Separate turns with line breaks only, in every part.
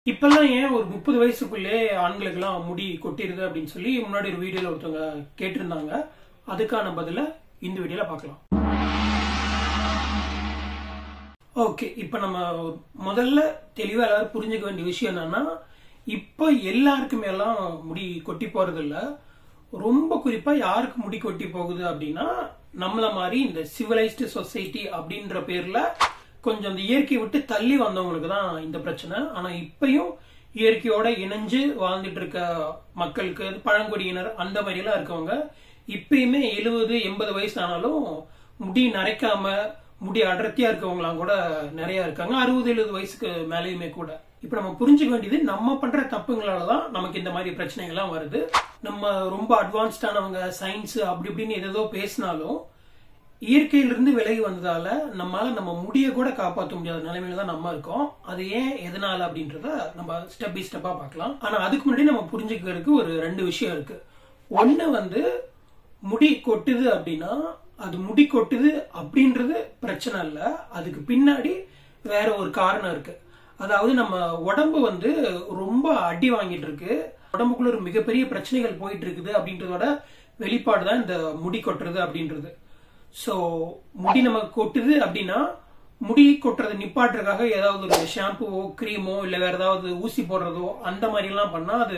இப்பெல்லாம் ஏன் ஒரு முப்பது வயசுக்குள்ளே ஆண்களுக்கெல்லாம் முடி கொட்டிருது அப்படின்னு சொல்லி முன்னாடி ஒரு வீடியோல ஒருத்தவங்க கேட்டிருந்தாங்க அதுக்கான பதில இந்த வீடியோல பார்க்கலாம் ஓகே இப்ப நம்ம முதல்ல தெளிவா எல்லாரும் புரிஞ்சுக்க வேண்டிய விஷயம் என்னன்னா இப்ப எல்லாருக்குமே எல்லாம் முடி கொட்டி போறது இல்ல ரொம்ப குறிப்பா யாருக்கு முடி கொட்டி போகுது அப்படின்னா நம்மள மாதிரி இந்த சிவிலைஸ்டு சொசைட்டி அப்படின்ற பேர்ல கொஞ்சம் அந்த இயற்கையை விட்டு தள்ளி வந்தவங்களுக்கு தான் இந்த பிரச்சனை ஆனா இப்பயும் இயற்கையோட இணைஞ்சு வாழ்ந்துட்டு இருக்க மக்களுக்கு பழங்குடியினர் அந்த மாதிரி எல்லாம் இருக்கவங்க இப்பயுமே எழுபது எண்பது வயசு ஆனாலும் முடி நரைக்காம முடி அடர்த்தியா இருக்கவங்களாம் கூட நிறைய இருக்காங்க அறுபது எழுபது வயசுக்கு மேலேயுமே கூட இப்ப நம்ம புரிஞ்சுக்க வேண்டியது நம்ம பண்ற தப்புங்களால தான் நமக்கு இந்த மாதிரி பிரச்சனைகள்லாம் வருது நம்ம ரொம்ப அட்வான்ஸ்டானவங்க சயின்ஸ் அப்படி இப்படின்னு எதோ பேசினாலும் இயற்கையிலிருந்து விலகி வந்ததால நம்மளால நம்ம முடிய கூட காப்பாற்ற முடியாத நிலைமையில தான் நம்ம இருக்கோம் அது ஏன் எதனால அப்படின்றத நம்ம ஸ்டெப் பை ஸ்டெப்பா பார்க்கலாம் ஆனா அதுக்கு முன்னாடி நம்ம புரிஞ்சுக்கிறதுக்கு ஒரு ரெண்டு விஷயம் இருக்கு ஒண்ணு வந்து முடி கொட்டுது அப்படின்னா அது முடி கொட்டுது அப்படின்றது பிரச்சனை இல்ல அதுக்கு பின்னாடி வேற ஒரு காரணம் இருக்கு அதாவது நம்ம உடம்பு வந்து ரொம்ப அடி வாங்கிட்டு இருக்கு உடம்புக்குள்ள ஒரு மிகப்பெரிய பிரச்சனைகள் போயிட்டு இருக்குது அப்படின்றதோட வெளிப்பாடு தான் இந்த முடி கொட்டுறது அப்படின்றது சோ முடி நமக்கு கொட்டுது அப்படின்னா முடி கொட்டுறது நிப்பாட்டுறதுக்காக ஏதாவது ஒரு ஷாம்புவோ கிரீமோ இல்ல வேற ஏதாவது ஊசி போடுறதோ அந்த மாதிரி எல்லாம் பண்ணா அது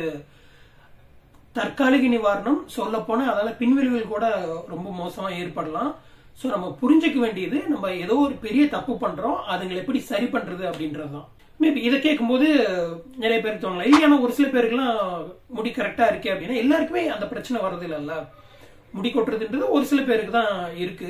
தற்காலிக நிவாரணம் சொல்ல போனா அதால பின்விளைவுகள் கூட ரொம்ப மோசமா ஏற்படலாம் சோ நம்ம புரிஞ்சுக்க வேண்டியது நம்ம ஏதோ ஒரு பெரிய தப்பு பண்றோம் அதுங்களை எப்படி சரி பண்றது அப்படின்றதுதான் மேபி இதை கேட்கும்போது நிறைய பேர் தோணலாம் இல்லையான ஒரு சில பேருக்குலாம் முடி கரெக்டா இருக்கே அப்படின்னா எல்லாருக்குமே அந்த பிரச்சனை வர்றது இல்லைல்ல முடி கொட்டுறதுன்றது ஒரு சில பேருக்கு தான் இருக்கு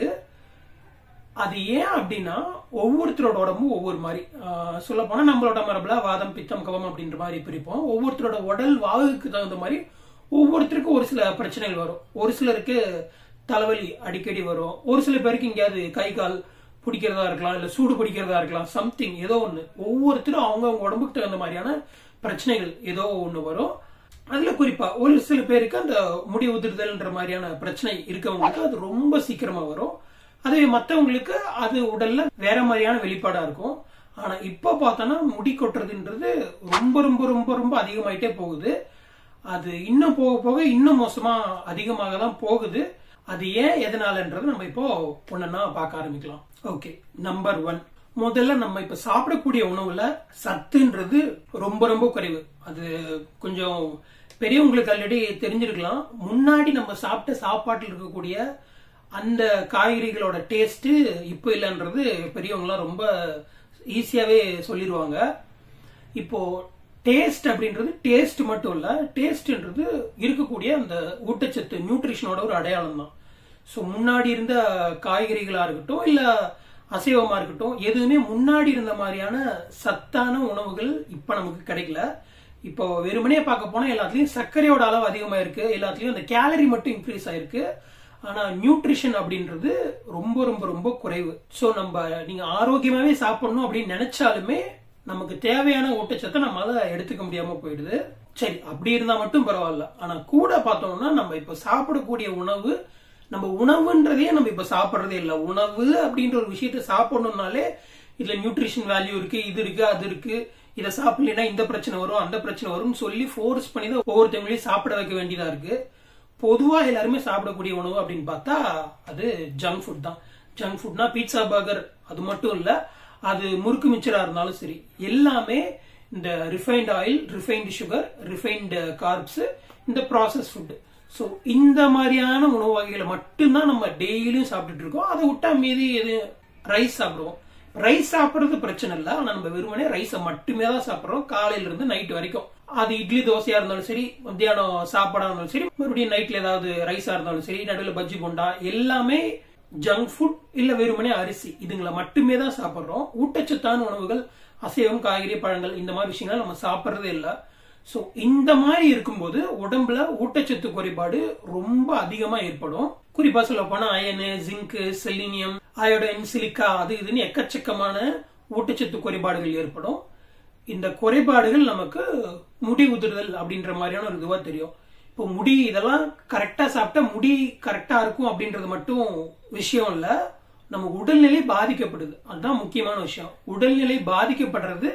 அது ஏன் அப்படின்னா ஒவ்வொருத்தரோட உடம்பும் ஒவ்வொரு மாதிரி சொல்ல போனா நம்மளோட மரபுல வாதம் பித்தம் கவம் அப்படின்ற மாதிரி பிரிப்போம் ஒவ்வொருத்தரோட உடல் வாகுக்கு தகுந்த மாதிரி ஒவ்வொருத்தருக்கும் ஒரு சில பிரச்சனைகள் வரும் ஒரு சிலருக்கு தலைவலி அடிக்கடி வரும் ஒரு சில பேருக்கு எங்கேயாவது கை கால் பிடிக்கிறதா இருக்கலாம் இல்ல சூடு பிடிக்கிறதா இருக்கலாம் சம்திங் ஏதோ ஒண்ணு ஒவ்வொருத்தரும் அவங்க அவங்க உடம்புக்கு தகுந்த மாதிரியான பிரச்சனைகள் ஏதோ ஒண்ணு வரும் அதுல குறிப்பா ஒரு சில பேருக்கு அந்த முடி உதிர்தல்ன்ற மாதிரியான பிரச்சனை இருக்கவங்களுக்கு அது ரொம்ப சீக்கிரமா வரும் அதே மத்தவங்களுக்கு அது உடல்ல வேற மாதிரியான வெளிப்பாடா இருக்கும் ஆனா இப்ப பார்த்தோம்னா முடி கொட்டுறதுன்றது ரொம்ப ரொம்ப ரொம்ப ரொம்ப அதிகமாயிட்டே போகுது அது இன்னும் போக போக இன்னும் மோசமா அதிகமாக தான் போகுது அது ஏன் எதனாலன்றது நம்ம இப்போ ஒன்னா பார்க்க ஆரம்பிக்கலாம் ஓகே நம்பர் ஒன் முதல்ல நம்ம இப்ப சாப்பிடக்கூடிய உணவுல சத்துன்றது ரொம்ப ரொம்ப குறைவு அது கொஞ்சம் பெரியவங்களுக்கு ஆல்ரெடி தெரிஞ்சிருக்கலாம் முன்னாடி நம்ம சாப்பிட்ட சாப்பாட்டில் இருக்கக்கூடிய அந்த காய்கறிகளோட டேஸ்ட் இப்போ இல்லைன்றது பெரியவங்களாம் ரொம்ப ஈஸியாவே சொல்லிடுவாங்க இப்போ டேஸ்ட் அப்படின்றது டேஸ்ட் மட்டும் இல்ல டேஸ்ட்ன்றது இருக்கக்கூடிய அந்த ஊட்டச்சத்து நியூட்ரிஷனோட ஒரு அடையாளம் தான் ஸோ முன்னாடி இருந்த காய்கறிகளா இருக்கட்டும் இல்ல அசைவமா இருக்கட்டும் எதுவுமே முன்னாடி இருந்த மாதிரியான சத்தான உணவுகள் இப்ப நமக்கு கிடைக்கல இப்போ வெறுமனே பார்க்க போனா எல்லாத்துலயும் சர்க்கரையோட அளவு அதிகமா இருக்கு எல்லாத்துலயும் அந்த கேலரி மட்டும் இன்க்ரீஸ் ஆயிருக்கு ஆனா நியூட்ரிஷன் அப்படின்றது ரொம்ப ரொம்ப ரொம்ப குறைவு ஸோ நம்ம நீங்க ஆரோக்கியமாவே சாப்பிடணும் அப்படின்னு நினைச்சாலுமே நமக்கு தேவையான ஊட்டச்சத்தை நம்மளால எடுத்துக்க முடியாம போயிடுது சரி அப்படி இருந்தா மட்டும் பரவாயில்ல ஆனா கூட பார்த்தோம்னா நம்ம இப்ப சாப்பிடக்கூடிய உணவு நம்ம உணவுன்றதே நம்ம இப்ப சாப்பிடுறதே இல்லை உணவு அப்படின்ற ஒரு விஷயத்த சாப்பிடணும்னாலே இதுல நியூட்ரிஷன் வேல்யூ இருக்கு இது இருக்கு அது இருக்கு இதை சாப்பிடலன்னா இந்த பிரச்சனை வரும் அந்த பிரச்சனை வரும்னு சொல்லி ஃபோர்ஸ் பண்ணி தான் ஒவ்வொருத்தவங்களையும் சாப்பிட வைக்க வேண்டியதா இருக்கு பொதுவா எல்லாருமே சாப்பிடக்கூடிய உணவு அப்படின்னு பார்த்தா அது ஜங்க் ஃபுட் தான் ஜங்க் ஃபுட்னா பீட்சா பர்கர் அது மட்டும் இல்ல அது முறுக்கு மிச்சரா இருந்தாலும் சரி எல்லாமே இந்த refined oil refined sugar refined carbs இந்த ப்ராசஸ் ஃபுட் ஸோ இந்த மாதிரியான உணவு வகைகளை மட்டும்தான் நம்ம டெய்லியும் சாப்பிட்டுட்டு இருக்கோம் அதை விட்டா மீதி எது ரைஸ் சாப்பிடுவோம் ரைஸ் சாப்பிடுறது பிரச்சனை இல்லை ஆனா நம்ம வெறுமனே ரைஸை மட்டுமே தான் சாப்பிடுறோம் காலையில இருந்து நைட் வரைக்கும் அது இட்லி தோசையா இருந்தாலும் சரி மத்தியானம் சாப்பாடா இருந்தாலும் சரி மறுபடியும் நைட்ல ஏதாவது ரைஸா இருந்தாலும் சரி நடுவில் பஜ்ஜி போண்டா எல்லாமே ஜங்க் ஃபுட் இல்ல வெறுமனே அரிசி இதுங்களை மட்டுமே தான் சாப்பிடுறோம் ஊட்டச்சத்தான உணவுகள் அசைவம் காய்கறி பழங்கள் இந்த மாதிரி விஷயங்கள் நம்ம சாப்பிட்றதே இல்லை ஸோ இந்த மாதிரி இருக்கும்போது உடம்புல ஊட்டச்சத்து குறைபாடு ரொம்ப அதிகமா ஏற்படும் குறிப்பா சொல்ல போனா iron zinc selenium iodine silica அது இதுன்னு எக்கச்சக்கமான ஊட்டச்சத்து குறைபாடுகள் ஏற்படும் இந்த குறைபாடுகள் நமக்கு முடி உதிர்தல் அப்படின்ற மாதிரியான ஒரு இதுவா தெரியும் இப்போ முடி இதெல்லாம் கரெக்டா சாப்பிட்டா முடி கரெக்டா இருக்கும் அப்படின்றது மட்டும் விஷயம் இல்ல நம்ம உடல்நிலை பாதிக்கப்படுது அதுதான் முக்கியமான விஷயம் உடல்நிலை பாதிக்கப்படுறது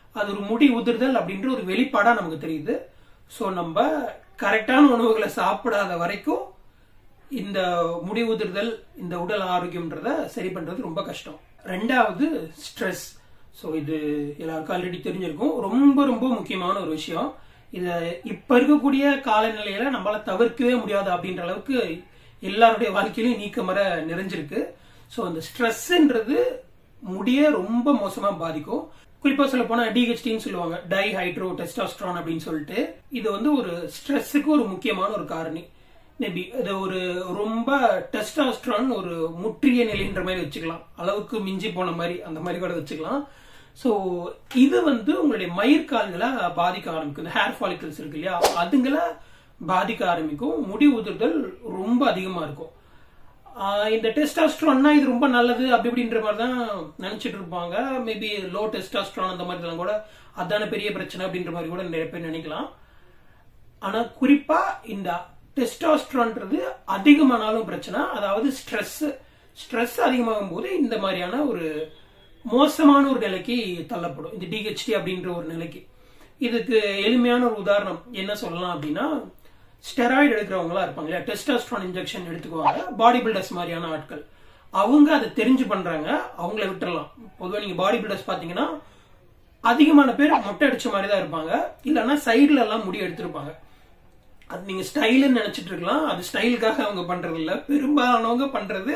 அது ஒரு முடி உதிர்தல் அப்படின்ற ஒரு வெளிப்பாடா நமக்கு தெரியுது ஸோ நம்ம கரெக்டான உணவுகளை சாப்பிடாத வரைக்கும் இந்த முடி உதிர்தல் இந்த உடல் ஆரோக்கியம்ன்றத சரி பண்றது ரொம்ப கஷ்டம் ரெண்டாவது ஸ்ட்ரெஸ் ஸோ இது எல்லாருக்கும் ஆல்ரெடி தெரிஞ்சிருக்கும் ரொம்ப ரொம்ப முக்கியமான ஒரு விஷயம் இதை இப்ப இருக்கக்கூடிய காலநிலையில நம்மளால தவிர்க்கவே முடியாது அப்படின்ற அளவுக்கு எல்லாருடைய வாழ்க்கையிலும் நீக்கமர நிறைஞ்சிருக்கு ஸோ அந்த ஸ்ட்ரெஸ்ன்றது முடிய ரொம்ப மோசமா பாதிக்கும் குறிப்பா சொல்ல போனா டிஹெச்டின்னு சொல்லுவாங்க டை ஹைட்ரோ டெஸ்டாஸ்ட்ரான் அப்படின்னு சொல்லிட்டு இது வந்து ஒரு ஸ்ட்ரெஸ்ஸுக்கு ஒரு முக்கியமான ஒரு காரணி மேபி இது ஒரு ரொம்ப டெஸ்டாஸ்ட்ரான் ஒரு முற்றிய நிலைன்ற மாதிரி வச்சுக்கலாம் அளவுக்கு மிஞ்சி போன மாதிரி அந்த மாதிரி கூட வச்சுக்கலாம் ஸோ இது வந்து உங்களுடைய மயிர்கால்களை பாதிக்க ஆரம்பிக்கும் இந்த ஹேர் ஃபாலிகல்ஸ் இருக்கு இல்லையா அதுங்களை பாதிக்க ஆரம்பிக்கும் முடி உதிர்தல் ரொம்ப அதிகமா இருக்கும் ஆஹ் இந்த டெஸ்டாஸ்ட்ரான்னா இது ரொம்ப நல்லது அப்படி இப்படின்ற மாதிரி தான் நினைச்சிட்டு இருப்பாங்க மேபி லோ டெஸ்டாஸ்ட்ரான் அந்த மாதிரிலாம் கூட அதான பெரிய பிரச்சனை அப்படின்ற மாதிரி கூட நிறைய பேர் நினைக்கலாம் ஆனா குறிப்பா இந்த டெஸ்டாஸ்ட்ரான்றது அதிகமானாலும் பிரச்சனை அதாவது ஸ்ட்ரெஸ் ஸ்ட்ரெஸ் அதிகமாகும் போது இந்த மாதிரியான ஒரு மோசமான ஒரு நிலைக்கு தள்ளப்படும் இந்த டிஹெச்டி அப்படின்ற ஒரு நிலைக்கு இதுக்கு எளிமையான ஒரு உதாரணம் என்ன சொல்லலாம் அப்படின்னா ஸ்டெராய்டு எடுக்கிறவங்களா இருப்பாங்க இல்லையா டெஸ்டாஸ்ட்ரான் இன்ஜெக்ஷன் எடுத்துக்குவாங்க பாடி பில்டர்ஸ் மாதிரியான ஆட்கள் அவங்க அதை தெரிஞ்சு பண்றாங்க அவங்கள விட்டுறலாம் பொதுவாக நீங்க பாடி பில்டர்ஸ் பாத்தீங்கன்னா அதிகமான பேர் மொட்டை அடிச்ச மாதிரி தான் இருப்பாங்க இல்லைன்னா சைடுல எல்லாம் முடி எடுத்திருப்பாங்க அது நீங்க ஸ்டைலுன்னு நினைச்சிட்டு இருக்கலாம் அது ஸ்டைலுக்காக அவங்க பண்றது இல்ல பெரும்பாலானவங்க பண்றது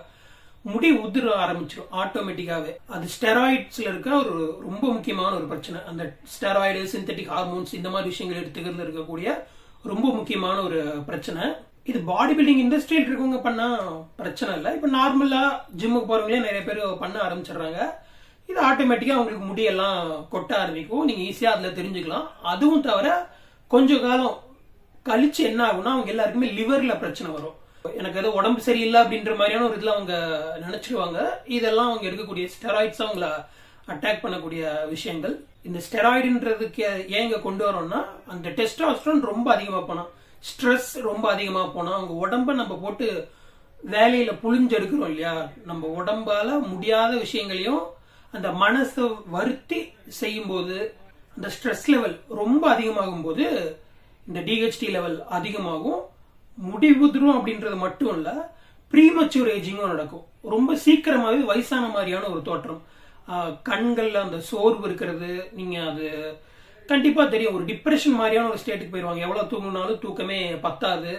முடி உதிர ஆரம்பிச்சிடும் ஆட்டோமேட்டிக்காவே அது ஸ்டெராய்ட்ஸ்ல இருக்க ஒரு ரொம்ப முக்கியமான ஒரு பிரச்சனை அந்த ஸ்டெராய்டு சிந்தட்டிக் ஹார்மோன்ஸ் இந்த மாதிரி விஷயங்கள் எடுத்துக்கிறதுல இருக்கக்கூடிய ரொம்ப முக்கியமான ஒரு பிரச்சனை இது பாடி பில்டிங் இண்டஸ்ட்ரியில் இருக்கவங்க பண்ணா பிரச்சனை இல்லை இப்ப நார்மலா ஜிம்முக்கு போறவங்களே நிறைய பேர் பண்ண ஆரம்பிச்சிடுறாங்க இது ஆட்டோமேட்டிக்கா அவங்களுக்கு முடியெல்லாம் கொட்ட ஆரம்பிக்கும் நீங்க ஈஸியா அதுல தெரிஞ்சுக்கலாம் அதுவும் தவிர கொஞ்ச காலம் கழிச்சு என்ன ஆகும்னா அவங்க எல்லாருக்குமே லிவர்ல பிரச்சனை வரும் எனக்கு ஏதோ உடம்பு சரியில்லை அப்படின்ற மாதிரியான ஒரு இதுல அவங்க நினைச்சிருவாங்க இதெல்லாம் அவங்க எடுக்கக்கூடிய ஸ்டெராய்ட்ஸ் அவங்கள அட்டாக் பண்ணக்கூடிய விஷயங்கள் இந்த ஸ்டெராய்டுன்றதுக்கு ஏன் இங்க கொண்டு வரோம்னா அந்த டெஸ்டாஸ்ட்ரான் ரொம்ப அதிகமா போனா ஸ்ட்ரெஸ் ரொம்ப அதிகமா போனா அவங்க உடம்ப நம்ம போட்டு வேலையில புழிஞ்சு எடுக்கிறோம் இல்லையா நம்ம உடம்பால முடியாத விஷயங்களையும் அந்த மனசை வருத்தி செய்யும் போது அந்த ஸ்ட்ரெஸ் லெவல் ரொம்ப அதிகமாகும் போது இந்த டிஹெச்டி லெவல் அதிகமாகும் முடிவுதிரும் அப்படின்றது மட்டும் இல்ல ப்ரீமச்சூர் ஏஜிங்கும் நடக்கும் ரொம்ப சீக்கிரமாவே வயசான மாதிரியான ஒரு தோற்றம் ஆஹ் கண்கள்ல அந்த சோர்வு இருக்கிறது நீங்க அது கண்டிப்பா தெரியும் ஒரு டிப்ரெஷன் மாதிரியான ஒரு ஸ்டேட்டுக்கு போயிருவாங்க எவ்வளவு தூங்கினாலும் தூக்கமே பத்தாது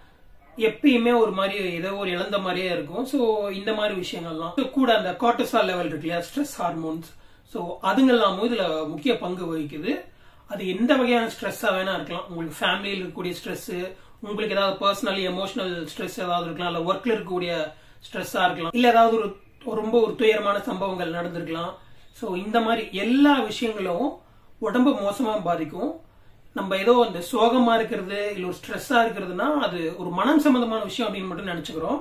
எப்பயுமே ஒரு மாதிரி ஏதோ ஒரு இழந்த மாதிரியே இருக்கும் ஸோ இந்த மாதிரி விஷயங்கள்லாம் கூட அந்த கார்டிசால் லெவல் இருக்கு இல்லையா ஸ்ட்ரெஸ் ஹார்மோன்ஸ் ஸோ அதுங்கெல்லாமும் இதுல முக்கிய பங்கு வகிக்குது அது எந்த வகையான ஸ்ட்ரெஸ்ஸா வேணா இருக்கலாம் உங்களுக்கு ஃபேமிலியில் இருக்கக்கூடிய ஸ்ட்ரெஸ் உங்களுக்கு ஏதாவது பர்சனலி எமோஷனல் ஸ்ட்ரெஸ் ஏதாவது இருக்கலாம் இல்ல ஒர்க்ல இருக்கக்கூடிய ஸ்ட்ரெஸ்ஸா இருக்கலாம் இல்ல ஏதாவது ஒரு ரொம்ப ஒரு துயரமான சம்பவங்கள் நடந்திருக்கலாம் ஸோ இந்த மாதிரி எல்லா விஷயங்களும் உடம்ப மோசமா பாதிக்கும் நம்ம ஏதோ அந்த சோகமா இருக்கிறது இல்ல ஒரு ஸ்ட்ரெஸ்ஸா இருக்கிறதுனா அது ஒரு மனம் சம்பந்தமான விஷயம் அப்படின்னு மட்டும் நினைச்சுக்கிறோம்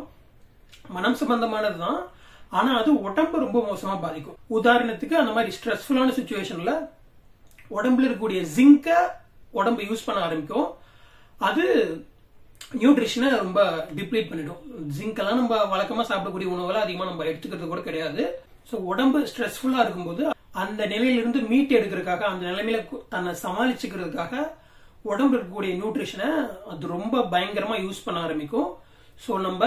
மனம் சம்பந்தமானது தான் ஆனா அது உடம்ப ரொம்ப மோசமா பாதிக்கும் உதாரணத்துக்கு அந்த மாதிரி ஸ்ட்ரெஸ்ஃபுல்லான சுச்சுவேஷன்ல உடம்புல இருக்கக்கூடிய ஜிங்க உடம்பு யூஸ் பண்ண ஆரம்பிக்கும் அது நியூட்ரிஷனை ரொம்ப டிப்ளீட் பண்ணிடும் ஜிங்க் எல்லாம் நம்ம வழக்கமா சாப்பிடக்கூடிய உணவெல்லாம் அதிகமா நம்ம எடுத்துக்கிறது கூட கிடையாது ஸோ உடம்பு ஸ்ட்ரெஸ்ஃபுல்லா இருக்கும்போது அந்த நிலையிலிருந்து மீட் எடுக்கிறதுக்காக அந்த நிலைமையில கு- தன்னை சமாளிச்சுக்கிறதுக்காக உடம்பு இருக்கக்கூடிய நியூட்ரிஷனை அது ரொம்ப பயங்கரமா யூஸ் பண்ண ஆரம்பிக்கும் ஸோ நம்ம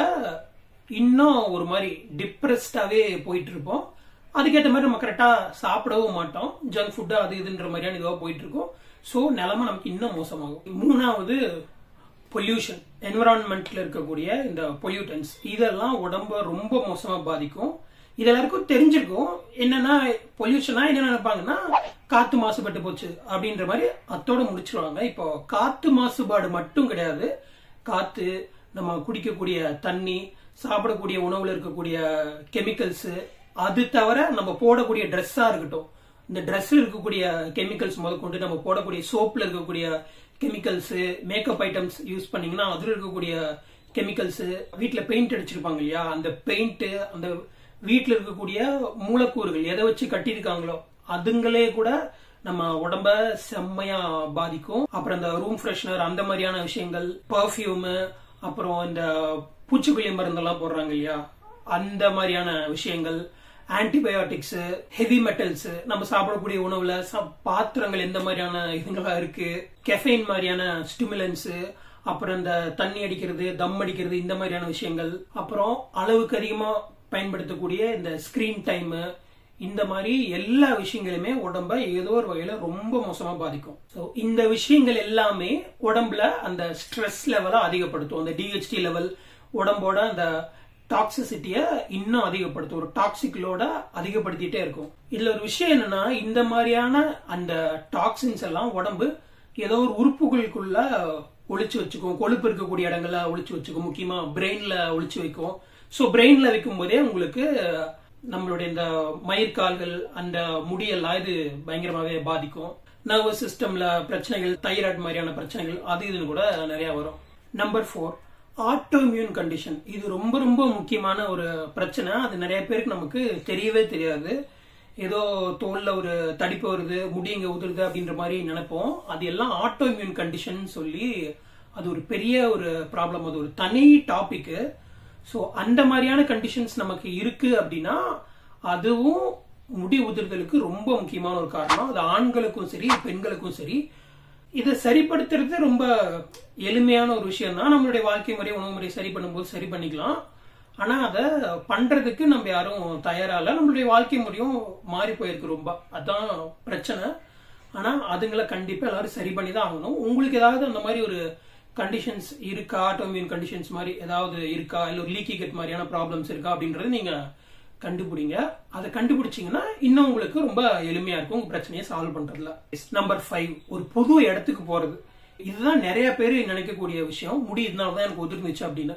இன்னும் ஒரு மாதிரி டிப்ரெஸ்டாவே போயிட்டு இருப்போம் அதுக்கேற்ற மாதிரி நம்ம கரெக்டா சாப்பிடவும் மாட்டோம் ஜங்க் ஃபுட்டு அது இதுன்ற மாதிரியான இதுவா போயிட்டு இருக்கும் ஸோ நிலைமை நமக்கு இன்னும் மோசமாகும் மூணாவது பொல்யூஷன் என்விரான்மெண்ட்ல இருக்கக்கூடிய இந்த பொல்யூட்டன்ஸ் இதெல்லாம் உடம்ப ரொம்ப மோசமா பாதிக்கும் இது எல்லாருக்கும் தெரிஞ்சிருக்கும் என்னன்னா பொல்யூஷனா என்ன நினைப்பாங்கன்னா காத்து மாசுபட்டு போச்சு அப்படின்ற மாதிரி அத்தோட முடிச்சிருவாங்க இப்போ காத்து மாசுபாடு மட்டும் கிடையாது காத்து நம்ம குடிக்கக்கூடிய தண்ணி சாப்பிடக்கூடிய உணவுல இருக்கக்கூடிய கெமிக்கல்ஸ் அது தவிர நம்ம போடக்கூடிய ட்ரெஸ்ஸா இருக்கட்டும் இந்த ட்ரெஸ்ல இருக்கக்கூடிய கெமிக்கல்ஸ் முதற்கொண்டு நம்ம போடக்கூடிய சோப்ல இருக்கக்கூடிய கெமிக்கல்ஸ் மேக்கப் ஐட்டம்ஸ் யூஸ் பண்ணீங்கன்னா அதுல இருக்கக்கூடிய கெமிக்கல்ஸ் வீட்ல பெயிண்ட் அடிச்சிருப்பாங்க இல்லையா அந்த பெயிண்ட் அந்த வீட்ல இருக்கக்கூடிய மூலக்கூறுகள் எதை வச்சு கட்டியிருக்காங்களோ அதுங்களே கூட நம்ம உடம்ப செம்மையா பாதிக்கும் அப்புறம் இந்த ரூம் ஃப்ரெஷ்னர் அந்த மாதிரியான விஷயங்கள் பர்ஃபியூம் அப்புறம் இந்த பூச்சிக்கொல்லி மருந்தெல்லாம் போடுறாங்க இல்லையா அந்த மாதிரியான விஷயங்கள் ஆன்டிபயோட்டிக்ஸ் ஹெவி மெட்டல்ஸ் நம்ம சாப்பிடக்கூடிய உணவுல ச- பாத்திரங்கள் எந்த மாதிரியான இதுங்களா இருக்கு கெஃபைன் மாதிரியான ஸ்டிமுலன்ஸ் அப்புறம் இந்த தண்ணி அடிக்கிறது தம் அடிக்கிறது இந்த மாதிரியான விஷயங்கள் அப்புறம் அளவுக்கு அதிகமா பயன்படுத்தக்கூடிய இந்த ஸ்கிரீன் டைம் இந்த மாதிரி எல்லா விஷயங்களுமே உடம்ப ஏதோ ஒரு வகையில ரொம்ப மோசமா பாதிக்கும் ஸோ இந்த விஷயங்கள் எல்லாமே உடம்புல அந்த ஸ்ட்ரெஸ் லெவலை அதிகப்படுத்தும் அந்த டிஹெச்டி லெவல் உடம்போட அந்த டாக்ஸிசிட்டிய இன்னும் அதிகப்படுத்தும் ஒரு டாக்ஸிக் லோட அதிகப்படுத்திட்டே இருக்கும் இதுல ஒரு விஷயம் என்னன்னா இந்த மாதிரியான அந்த டாக்ஸின்ஸ் எல்லாம் உடம்பு ஏதோ ஒரு உறுப்புகளுக்குள்ள ஒளிச்சு வச்சுக்கும் கொழுப்பு இருக்கக்கூடிய இடங்கள்ல ஒளிச்சு வச்சுக்கும் முக்கியமா பிரெயின்ல ஒளிச்சு வைக்கும் ஸோ பிரெயின்ல வைக்கும் போதே உங்களுக்கு நம்மளுடைய இந்த மயிர்கால்கள் அந்த முடியெல்லாம் இது பயங்கரமாவே பாதிக்கும் நர்வஸ் சிஸ்டம்ல பிரச்சனைகள் தைராய்டு மாதிரியான பிரச்சனைகள் அது இதுன்னு கூட நிறைய வரும் நம்பர் ஃபோர் ஆட்டோமியூன் கண்டிஷன் இது ரொம்ப ரொம்ப முக்கியமான ஒரு பிரச்சனை அது நிறைய பேருக்கு நமக்கு தெரியவே தெரியாது ஏதோ தோல்ல ஒரு தடிப்பு வருது முடி இங்க உதிருது அப்படின்ற மாதிரி நினைப்போம் அது எல்லாம் ஆட்டோமியூன் கண்டிஷன் சொல்லி அது ஒரு பெரிய ஒரு ப்ராப்ளம் அது ஒரு தனி டாபிக் ஸோ அந்த மாதிரியான கண்டிஷன்ஸ் நமக்கு இருக்கு அப்படின்னா அதுவும் முடி உதிர்தலுக்கு ரொம்ப முக்கியமான ஒரு காரணம் அது ஆண்களுக்கும் சரி பெண்களுக்கும் சரி இதை சரிப்படுத்துறது ரொம்ப எளிமையான ஒரு விஷயம் தான் நம்மளுடைய வாழ்க்கை முறை உணவு முறை சரி பண்ணும்போது சரி பண்ணிக்கலாம் ஆனா அதை பண்றதுக்கு நம்ம யாரும் தயாரா இல்ல நம்மளுடைய வாழ்க்கை முறையும் மாறி போயிருக்கு ரொம்ப அதான் பிரச்சனை ஆனா அதுங்களை கண்டிப்பா எல்லாரும் சரி பண்ணி தான் ஆகணும் உங்களுக்கு ஏதாவது அந்த மாதிரி ஒரு கண்டிஷன்ஸ் இருக்கா ஆட்டோமியூன் கண்டிஷன்ஸ் மாதிரி ஏதாவது இருக்கா இல்ல ஒரு லீக்கி கட் மாதிரியான ப்ராப்ளம்ஸ் இருக்கா அப்படின்றது நீங்க கண்டுபிடிங்க அதை கண்டுபிடிச்சீங்கன்னா இன்னும் உங்களுக்கு ரொம்ப எளிமையா இருக்கும் உங்க பிரச்சனையை சால்வ் பண்றதுல நம்பர் ஃபைவ் ஒரு புது இடத்துக்கு போறது இதுதான் நிறைய பேர் நினைக்கக்கூடிய விஷயம் முடி இதனால தான் எனக்கு ஒதுர்ந்துச்சு அப்படின்னு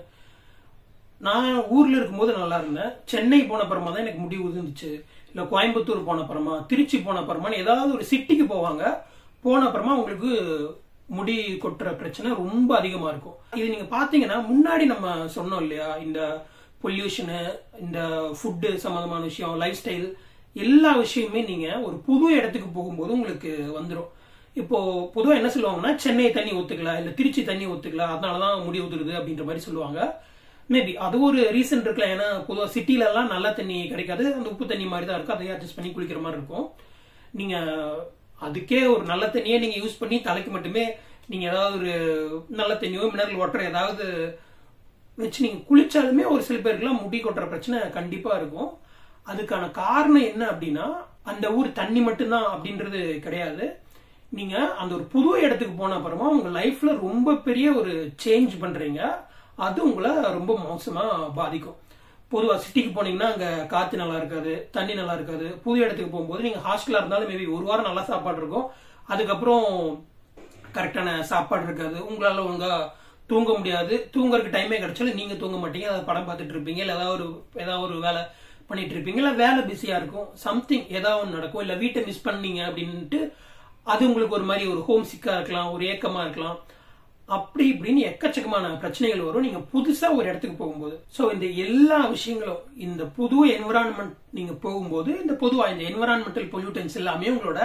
நான் ஊர்ல இருக்கும்போது நல்லா இருந்தேன் சென்னை போன அப்புறமா தான் எனக்கு முடி உதிர்ந்துச்சு இல்ல கோயம்புத்தூர் போன அப்புறமா திருச்சி போன அப்புறமா ஏதாவது ஒரு சிட்டிக்கு போவாங்க போன அப்புறமா உங்களுக்கு முடி கொட்டுற பிரச்சனை ரொம்ப அதிகமா இருக்கும் இது நீங்க பாத்தீங்கன்னா முன்னாடி நம்ம சொன்னோம் இல்லையா இந்த பொல்யூஷனு இந்த ஃபுட்டு சம்பந்தமான விஷயம் லைஃப் ஸ்டைல் எல்லா விஷயமே நீங்க ஒரு புது இடத்துக்கு போகும்போது உங்களுக்கு வந்துடும் இப்போ பொதுவா என்ன சொல்லுவாங்கன்னா சென்னை தண்ணி ஒத்துக்கல இல்ல திருச்சி தண்ணி ஒத்துக்கல அதனாலதான் முடி உதிருது அப்படின்ற மாதிரி சொல்லுவாங்க மேபி அது ஒரு ரீசன் இருக்கலாம் ஏன்னா பொதுவா சிட்டில எல்லாம் நல்ல தண்ணி கிடைக்காது அந்த உப்பு தண்ணி மாதிரி தான் இருக்கும் அதையே அட்ஜஸ்ட் பண்ணி குளிக்கிற மாதிரி இருக்கும் நீங்க அதுக்கே ஒரு நல்ல தண்ணியே நீங்க யூஸ் பண்ணி தலைக்கு மட்டுமே நீங்க ஏதாவது ஒரு நல்ல தண்ணியோ மினரல் வாட்டர் ஏதாவது வச்சு நீங்க குளிச்சாலுமே ஒரு சில பேருக்குலாம் முடி கொட்டுற பிரச்சனை கண்டிப்பா இருக்கும் அதுக்கான காரணம் என்ன அப்படின்னா அந்த ஊர் தண்ணி மட்டும்தான் அப்படின்றது கிடையாது நீங்க அந்த ஒரு புது இடத்துக்கு போன அப்புறமா உங்க லைஃப்ல ரொம்ப பெரிய ஒரு சேஞ்ச் பண்றீங்க அது உங்களை ரொம்ப மோசமா பாதிக்கும் பொதுவா சிட்டிக்கு போனீங்கன்னா அங்க காத்து நல்லா இருக்காது தண்ணி நல்லா இருக்காது புது இடத்துக்கு போகும்போது நீங்க ஹாஸ்டலா இருந்தாலும் மேபி ஒரு வாரம் நல்ல சாப்பாடு இருக்கும் அதுக்கப்புறம் கரெக்டான சாப்பாடு இருக்காது உங்களால ஒழுங்கா தூங்க முடியாது தூங்குறதுக்கு டைமே கிடைச்சாலும் நீங்க தூங்க மாட்டீங்க அதை படம் பார்த்துட்டு இருப்பீங்க இல்ல ஏதாவது ஒரு ஏதாவது ஒரு வேலை பண்ணிட்டு இருப்பீங்க இல்ல வேலை பிஸியா இருக்கும் சம்திங் ஏதாவது ஒன்று நடக்கும் இல்ல வீட்டை மிஸ் பண்ணீங்க அப்படின்ட்டு அது உங்களுக்கு ஒரு மாதிரி ஒரு ஹோம் சிக்கா இருக்கலாம் ஒரு ஏக்கமா இருக்கலாம் அப்படி இப்படின்னு எக்கச்சக்கமான பிரச்சனைகள் வரும் நீங்க புதுசா ஒரு இடத்துக்கு போகும்போது சோ இந்த எல்லா விஷயங்களும் இந்த புது என்விரான்மெண்ட் நீங்க போகும்போது இந்த பொதுவா இந்த என்விரான்மெண்டல் பொல்யூட்டன்ஸ் எல்லாமே உங்களோட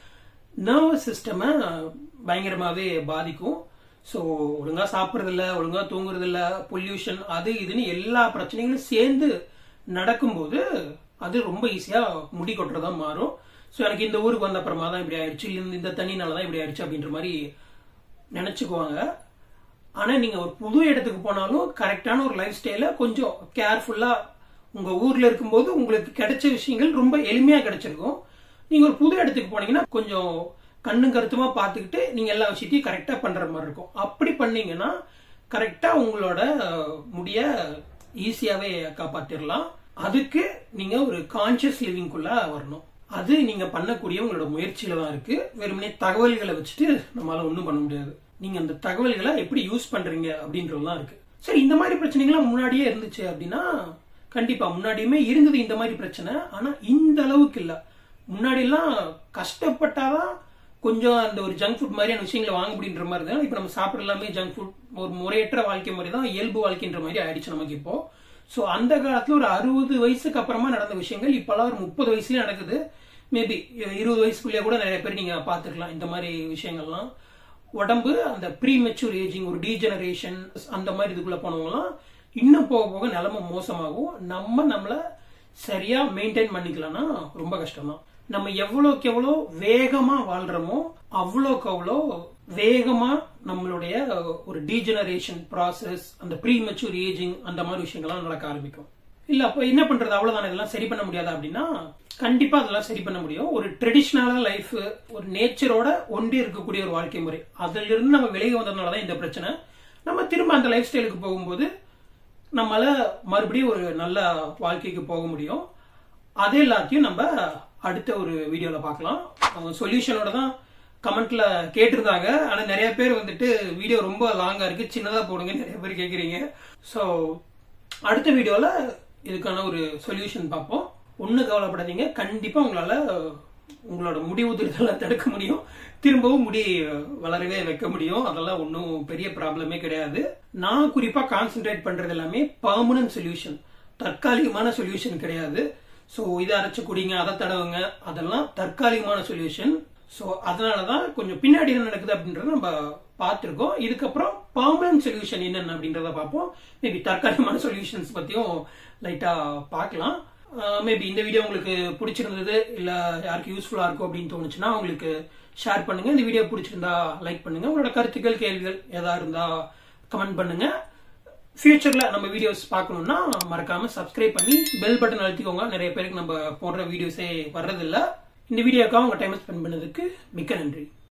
நர்வஸ் சிஸ்டம பயங்கரமாவே பாதிக்கும் ஸோ ஒழுங்கா சாப்பிட்றது இல்ல ஒழுங்கா தூங்குறது இல்ல பொல்யூஷன் அது இதுன்னு எல்லா பிரச்சனைகளும் சேர்ந்து நடக்கும்போது அது ரொம்ப ஈஸியா முடி கொட்டுறதா மாறும் ஸோ எனக்கு இந்த ஊருக்கு வந்த அப்புறமா தான் இப்படி ஆயிடுச்சு இந்த- இந்த தண்ணினால தான் இப்படி ஆயிடுச்சு அப்படின்ற மாதிரி நினைச்சுக்குவாங்க ஆனா நீங்க ஒரு புது இடத்துக்கு போனாலும் கரெக்டான ஒரு லைஃப் ஸ்டைல கொஞ்சம் கேர்ஃபுல்லா உங்க ஊர்ல இருக்கும்போது உங்களுக்கு கிடைச்ச விஷயங்கள் ரொம்ப எளிமையா கிடைச்சிருக்கும் நீங்க ஒரு புது இடத்துக்கு போனீங்கன்னா கொஞ்சம் கண்ணும் கருத்துமா பார்த்துக்கிட்டு நீங்க எல்லா விஷயத்தையும் கரெக்டா பண்ற மாதிரி இருக்கும் அப்படி பண்ணீங்கன்னா கரெக்டா உங்களோட அஹ், முடிய ஈஸியாவே காப்பாத்திரலாம் அதுக்கு நீங்க ஒரு கான்சியஸ் லிவிங்குள்ள வரணும் அது நீங்க பண்ணக்கூடிய உங்களோட முயற்சியில தான் இருக்கு வெறுமனே தகவல்களை வச்சுட்டு நம்மளால ஒண்ணும் பண்ண முடியாது நீங்க அந்த தகவல்களை எப்படி யூஸ் பண்றீங்க அப்படின்றதுலாம் இருக்கு சரி இந்த மாதிரி பிரச்சனைகள்லாம் முன்னாடியே இருந்துச்சு அப்படின்னா கண்டிப்பா முன்னாடியுமே இருந்தது இந்த மாதிரி பிரச்சனை ஆனா இந்த அளவுக்கு இல்ல முன்னாடி எல்லாம் கஷ்டப்பட்டாதான் கொஞ்சம் அந்த ஒரு ஜங்க் ஃபுட் மாதிரியான விஷயங்களை வாங்க முடியுன்ற மாதிரி தான் இப்போ நம்ம சாப்பிட எல்லாமே ஜங்க் ஃபுட் ஒரு முறையற்ற வாழ்க்கை முறை தான் இயல்பு வாழ்க்கைன்ற மாதிரி ஆயிடுச்சு நமக்கு இப்போ ஸோ அந்த காலத்துல ஒரு அறுபது வயசுக்கு அப்புறமா நடந்த விஷயங்கள் இப்பெல்லாம் ஒரு முப்பது வயசுலயே நடக்குது மேபி இருபது வயசுக்குள்ளேயே கூட நிறைய பேர் நீங்க பார்த்துருக்கலாம் இந்த மாதிரி விஷயங்கள்லாம் உடம்பு அந்த ப்ரீ மெச்சூர் ஏஜிங் ஒரு டீஜெனரேஷன் அந்த மாதிரி இதுக்குள்ள போனவங்கலாம் இன்னும் போக போக நிலைமை மோசமாகும் நம்ம நம்மள சரியா மெயின்டைன் பண்ணிக்கலன்னா ரொம்ப கஷ்டம் தான் நம்ம எவ்வளோக்கு எவ்வளோ வேகமா வாழ்றோமோ அவ்வளோக்கு அவ்வளோ வேகமா நம்மளுடைய ஒரு டீஜெனரேஷன் ப்ராசஸ் அந்த ப்ரீ மெச்சூர் ஏஜிங் அந்த மாதிரி விஷயங்கள்லாம் நடக்க ஆரம்பிக்கும் இல்ல அப்ப என்ன பண்றது அவ்வளவுதான் இதெல்லாம் சரி பண்ண முடியாது அப்படின்னா கண்டிப்பா அதெல்லாம் சரி பண்ண முடியும் ஒரு ட்ரெடிஷ்னலான லைஃப் ஒரு நேச்சரோட ஒன்றி இருக்கக்கூடிய ஒரு வாழ்க்கை முறை அதுல இருந்து நம்ம விலகி வந்ததுனால தான் இந்த பிரச்சனை நம்ம திரும்ப அந்த லைஃப் ஸ்டைலுக்கு போகும்போது நம்மளால மறுபடியும் ஒரு நல்ல வாழ்க்கைக்கு போக முடியும் அது எல்லாத்தையும் நம்ம அடுத்த ஒரு வீடியோல பார்க்கலாம் சொல்யூஷனோட தான் கமெண்ட்ல கேட்டிருந்தாங்க ஆனா நிறைய பேர் வந்துட்டு வீடியோ ரொம்ப லாங்கா இருக்கு சின்னதா போடுங்க நிறைய பேர் கேக்குறீங்க ஸோ அடுத்த வீடியோல இதுக்கான ஒரு சொல்யூஷன் பார்ப்போம் ஒன்றும் கவலைப்படாதீங்க கண்டிப்பா உங்களால உங்களோட முடி உதிர்தலை தடுக்க முடியும் திரும்பவும் முடி வளரவே வைக்க முடியும் அதெல்லாம் ஒன்றும் பெரிய ப்ராப்ளமே கிடையாது நான் குறிப்பா கான்சென்ட்ரேட் பண்றது எல்லாமே பர்மனன்ட் சொல்யூஷன் தற்காலிகமான சொல்யூஷன் கிடையாது ஸோ இதை அரைச்சு குடிங்க அதை தடவுங்க அதெல்லாம் தற்காலிகமான சொல்யூஷன் ஸோ அதனாலதான் கொஞ்சம் பின்னாடி என்ன நடக்குது அப்படின்றத நம்ம பார்த்துருக்கோம் இதுக்கப்புறம் பர்மனன்ட் சொல்யூஷன் என்னென்ன அப்படின்றத பார்ப்போம் மேபி தற்காலிகமான சொல்யூஷன்ஸ் பத்தியும் லைட்டா பார்க்கலாம் மேபி இந்த வீடியோ உங்களுக்கு பிடிச்சிருந்தது இல்ல யாருக்கு யூஸ்ஃபுல்லா இருக்கும் அப்படின்னு தோணுச்சுன்னா உங்களுக்கு ஷேர் பண்ணுங்க இந்த வீடியோ பிடிச்சிருந்தா லைக் பண்ணுங்க உங்களோட கருத்துக்கள் கேள்விகள் ஏதா இருந்தா கமெண்ட் பண்ணுங்க ஃபியூச்சர்ல நம்ம வீடியோஸ் பார்க்கணும்னா மறக்காம சப்ஸ்கிரைப் பண்ணி பெல் பட்டன் அழுத்திக்கோங்க நிறைய பேருக்கு நம்ம போடுற வீடியோஸே வர்றதில்ல இந்த வீடியோக்காக உங்க டைம் ஸ்பெண்ட் பண்ணதுக்கு மிக்க நன்றி